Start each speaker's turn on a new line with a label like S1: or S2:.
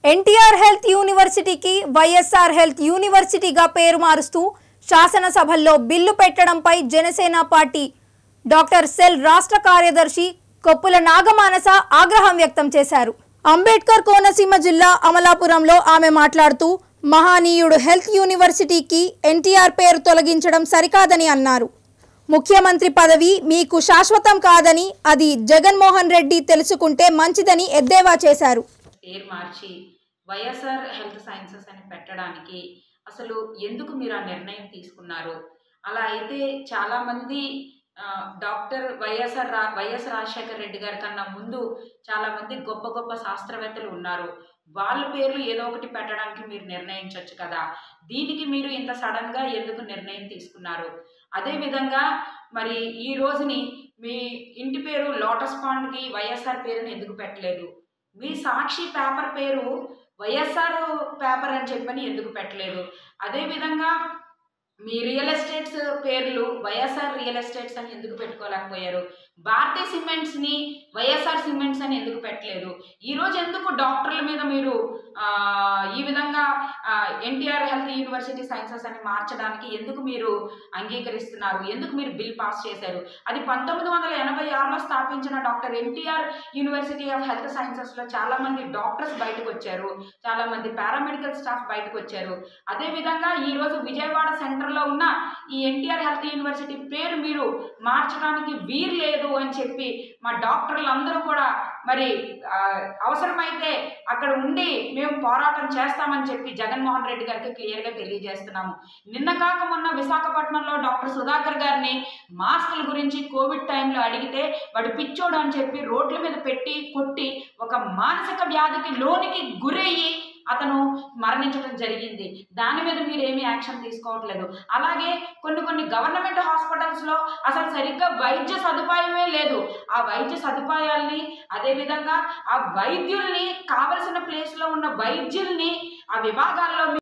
S1: NTR health యూనివర్సిటీకి YSR health యూనివర్సిటీగా పేరు మారుస్తూ శాసనసభల్లో బిల్లు పెట్టడంపై జనసేన పార్టీ డాక్టర్ సెల్ రాష్ట్ర కార్యదర్శి కొప్పుల నాగమానస ఆగ్రహం వ్యక్తం చేశారు అంబేద్కర్ కోనసీమ జిల్లా అమలాపురంలో ఆమె మాట్లాడుతూ మహానీయుడు హెల్త్ యూనివర్సిటీకి ఎన్టీఆర్ పేరు తొలగించడం సరికాదని అన్నారు ముఖ్యమంత్రి పదవి మీకు శాశ్వతం కాదని అది జగన్మోహన్ రెడ్డి తెలుసుకుంటే మంచిదని ఎద్దేవా చేశారు
S2: పేరు మార్చి వైఎస్ఆర్ హెల్త్ సైన్సెస్ అని పెట్టడానికి అసలు ఎందుకు మీరు ఆ నిర్ణయం తీసుకున్నారు అలా అయితే చాలామంది ఆ, డాక్టర్ వైఎస్ఆర్ రా వైఎస్ రాజశేఖర రెడ్డి గారి కన్నా ముందు చాలామంది గొప్ప గొప్ప శాస్త్రవేత్తలు ఉన్నారు వాళ్ళ పేర్లు ఏదో ఒకటి పెట్టడానికి మీరు నిర్ణయించవచ్చు కదా దీనికి మీరు ఇంత సడన్గా ఎందుకు నిర్ణయం తీసుకున్నారు అదేవిధంగా మరి ఈ రోజుని మీ ఇంటి పేరు లోటస్ పాండ్కి వైఎస్ఆర్ పేరుని ఎందుకు పెట్టలేదు మీ సాక్షి పేపర్ పేరు వైఎస్ఆర్ పేపర్ అని చెప్పని ఎందుకు పెట్టలేదు అదేవిధంగా మీ రియల్ ఎస్టేట్స్ పేర్లు వైఎస్ఆర్ రియల్ ఎస్టేట్స్ అని ఎందుకు పెట్టుకోలేకపోయారు భారతీయ సిమెంట్స్ని వైఎస్ఆర్ సిమెంట్స్ అని ఎందుకు పెట్టలేదు ఈరోజు ఎందుకు డాక్టర్ల మీద మీరు ఆ, ఈ విధంగా ఎన్టీఆర్ హెల్త్ యూనివర్సిటీ సైన్సెస్ అని మార్చడానికి ఎందుకు మీరు అంగీకరిస్తున్నారు ఎందుకు మీరు బిల్ పాస్ చేశారు అది పంతొమ్మిది వందల ఎనభై ఆరులో స్థాపించిన doctor NTR university of health సైన్సెస్లో చాలామంది డాక్టర్స్ బయటకు వచ్చారు చాలామంది పారామెడికల్ స్టాఫ్ బయటకు వచ్చారు అదేవిధంగా ఈరోజు విజయవాడ సెంటర్లో ఉన్న ఈ ఎన్టీఆర్ హెల్త్ యూనివర్సిటీ పేరు మీరు మార్చడానికి వీలు లేదు అని చెప్పి మా డాక్టర్లు అందరూ కూడా మరి ఆ, అవసరమైతే అక్కడ ఉండి మేము పోరాటం చేస్తామని చెప్పి జగన్మోహన్ రెడ్డి గారికి క్లియర్గా తెలియజేస్తున్నాము నిన్న కాక మొన్న విశాఖపట్నంలో డాక్టర్ సుధాకర్ గారిని మాస్కుల గురించి కోవిడ్ టైంలో అడిగితే వాడు పిచ్చోడు అని చెప్పి రోడ్ల మీద పెట్టి కొట్టి ఒక మానసిక వ్యాధికి లోనికి గురయ్యి అతను మరణించడం జరిగింది దాని మీద మీరు ఏమీ యాక్షన్ తీసుకోవట్లేదు అలాగే కొన్ని కొన్ని గవర్నమెంట్ హాస్పిటల్స్లో అసలు సరిగ్గా వైద్య సదుపాయమే లేదు ఆ వైద్య సదుపాయాల్ని అదేవిధంగా ఆ వైద్యుల్ని కావలసిన ప్లేస్లో ఉన్న వైద్యుల్ని ఆ విభాగాల్లో